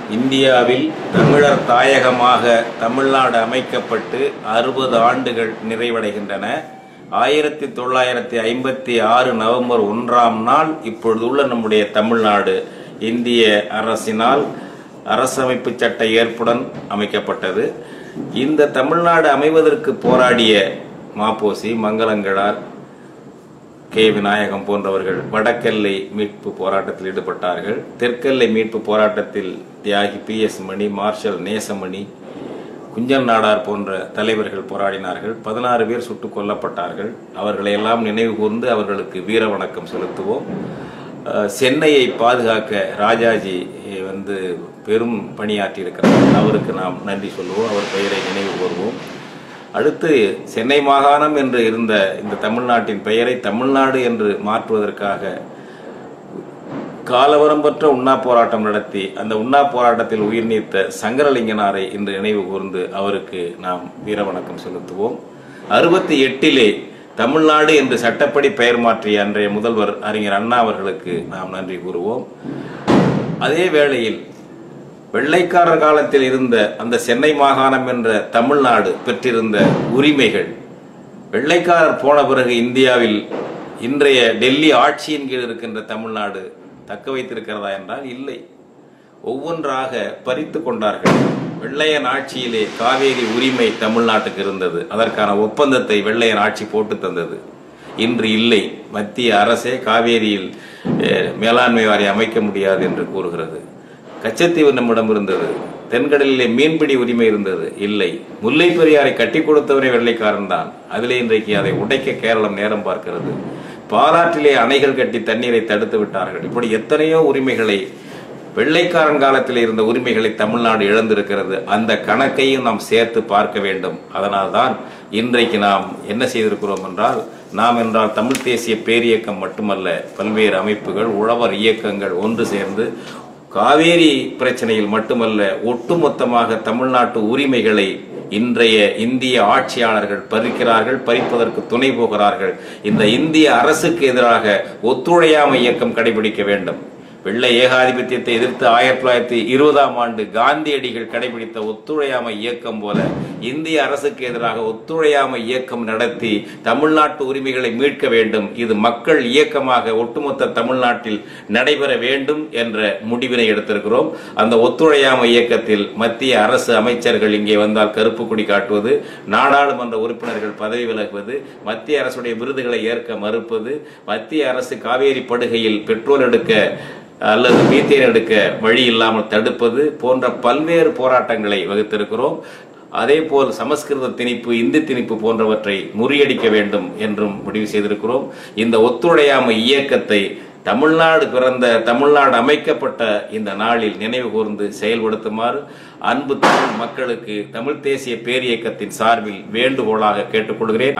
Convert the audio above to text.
இந்தியாவில் தமிழர் தாயகமாக தமிழ்நாடு அமைக்கப்பட்டு அறுபது ஆண்டுகள் நிறைவடைகின்றன ஆயிரத்தி தொள்ளாயிரத்தி ஐம்பத்தி ஆறு நவம்பர் ஒன்றாம் நாள் இப்பொழுதுள்ள நம்முடைய தமிழ்நாடு இந்திய அரசினால் அரசமைப்பு சட்ட ஏற்புடன் அமைக்கப்பட்டது இந்த தமிழ்நாடு அமைவதற்கு போராடிய மாப்போசி மங்களங்களார் கே விநாயகம் போன்றவர்கள் வடக்கெல்லை மீட்பு போராட்டத்தில் ஈடுபட்டார்கள் தெற்கெல்லை மீட்பு போராட்டத்தில் தியாகி P S Mani marshal Nesamani Kunjan Nadar போன்ற தலைவர்கள் போராடினார்கள் பதினாறு பேர் சுட்டுக் கொல்லப்பட்டார்கள் அவர்களை எல்லாம் நினைவு கூர்ந்து அவர்களுக்கு வீர வணக்கம் செலுத்துவோம் அஹ், சென்னையை பாதுகாக்க ராஜாஜி வந்து பெரும் பணியாற்றியிருக்கிறார் அவருக்கு நாம் நன்றி சொல்லுவோம் அவர் பெயரை நினைவு கூர்வோம் அடுத்து சென்னை மாகாணம் என்று இருந்த இந்த தமிழ்நாட்டின் பெயரை தமிழ்நாடு என்று மாற்றுவதற்காக காலவரம்பற்ற உண்ணா போராட்டம் நடத்தி அந்த உண்ணா போராட்டத்தில் உயிர் நீத்த சங்கரலிங்கனாரை இன்று நினைவு கூர்ந்து அவருக்கு நாம் வீரவணக்கம் செலுத்துவோம் அறுபத்தி எட்டிலே தமிழ்நாடு என்று சட்டப்படி பெயர் மாற்றிய அன்றைய முதல்வர் அறிஞர் அண்ணா அவர்களுக்கு நாம் நன்றி கூறுவோம் அதே வேளையில் வெள்ளைக்காரர் காலத்தில் இருந்த அந்த சென்னை மாகாணம் என்ற தமிழ்நாடு பெற்றிருந்த உரிமைகள் வெள்ளைக்காரர் போன பிறகு இந்தியாவில் இன்றைய டெல்லி ஆட்சியின் கீழ் இருக்கின்ற தமிழ்நாடு தக்க வைத்திருக்கிறதா என்றால் இல்லை ஒவ்வொன்றாக பறித்து கொண்டார்கள் வெள்ளையன் ஆட்சியிலே காவேரி உரிமை தமிழ்நாட்டுக்கு இருந்தது அதற்கான ஒப்பந்தத்தை வெள்ளையன் ஆட்சி போட்டு தந்தது இன்று இல்லை மத்திய அரசே காவேரியில் அஹ், மேலாண்மை வாரியம் அமைக்க முடியாது என்று கூறுகிறது கச்சத்தீவு நம்மிடம் இருந்தது தென்கடலிலே மீன்பிடி உரிமை இருந்தது இல்லை முல்லை பெரியாரை கட்டி கொடுத்தவரே வெள்ளைக்காரன் தான் அதிலே இன்றைக்கு அதை உடைக்க கேரளம் நேரம் பார்க்கிறது பாலாற்றிலே அணைகள் கட்டி தண்ணீரை தடுத்து விட்டார்கள் இப்படி எத்தனையோ உரிமைகளை வெள்ளைக்காரன் காலத்தில் இருந்த உரிமைகளை தமிழ்நாடு இழந்திருக்கிறது அந்த கணக்கையும் நாம் சேர்த்து பார்க்க வேண்டும் அதனால்தான் இன்றைக்கு நாம் என்ன செய்திருக்கிறோம் என்றால் நாம் என்றால் தமிழ் தேசிய பேரியக்கம் மட்டுமல்ல பல்வேறு அமைப்புகள் உழவர் இயக்கங்கள் ஒன்று சேர்ந்து காவேரி பிரச்சனையில் மட்டுமல்ல ஒட்டுமொத்தமாக தமிழ்நாட்டு உரிமைகளை இன்றைய இந்திய ஆட்சியாளர்கள் பறிக்கிறார்கள் பறிப்பதற்கு துணை போகிறார்கள் இந்த இந்திய அரசுக்கு எதிராக ஒத்துழையாமை இயக்கம் கடைபிடிக்க வேண்டும் வெள்ளை ஏகாதிபத்தியத்தை எதிர்த்து ஆயிரத்தி தொள்ளாயிரத்தி இருபதாம் ஆண்டு காந்தியடிகள் கடைபிடித்த ஒத்துழையாமை இயக்கம் போல இந்திய அரசுக்கு எதிராக ஒத்துழையாமை இயக்கம் நடத்தி தமிழ்நாட்டு உரிமைகளை மீட்க வேண்டும் இது மக்கள் இயக்கமாக ஒட்டுமொத்த தமிழ்நாட்டில் நடைபெற வேண்டும் என்ற முடிவினை எடுத்திருக்கிறோம் அந்த ஒத்துழையாமை இயக்கத்தில் மத்திய அரசு அமைச்சர்கள் இங்கே வந்தால் கருப்பு கொடி காட்டுவது நாடாளுமன்ற உறுப்பினர்கள் பதவி விலகுவது மத்திய அரசுடைய விருதுகளை ஏற்க மறுப்பது மத்திய அரசு காவேரி படுகையில் பெட்ரோல் எடுக்க அல்லது மீத்தேன் எடுக்க வழி இல்லாமல் தடுப்பது போன்ற பல்வேறு போராட்டங்களை வகுத்திருக்கிறோம் அதேபோல் சமஸ்கிருத திணிப்பு இந்தி திணிப்பு போன்றவற்றை முறியடிக்க வேண்டும் என்றும் முடிவு செய்திருக்கிறோம் இந்த ஒத்துழையாமை இயக்கத்தை தமிழ்நாடு பிறந்த தமிழ்நாடு அமைக்கப்பட்ட இந்த நாளில் நினைவு கூர்ந்து செயல்படுத்துமாறு அன்பு தமிழ் மக்களுக்கு தமிழ் தேசிய பேரியக்கத்தின் சார்பில் வேண்டுகோளாக கேட்டுக்கொள்கிறேன்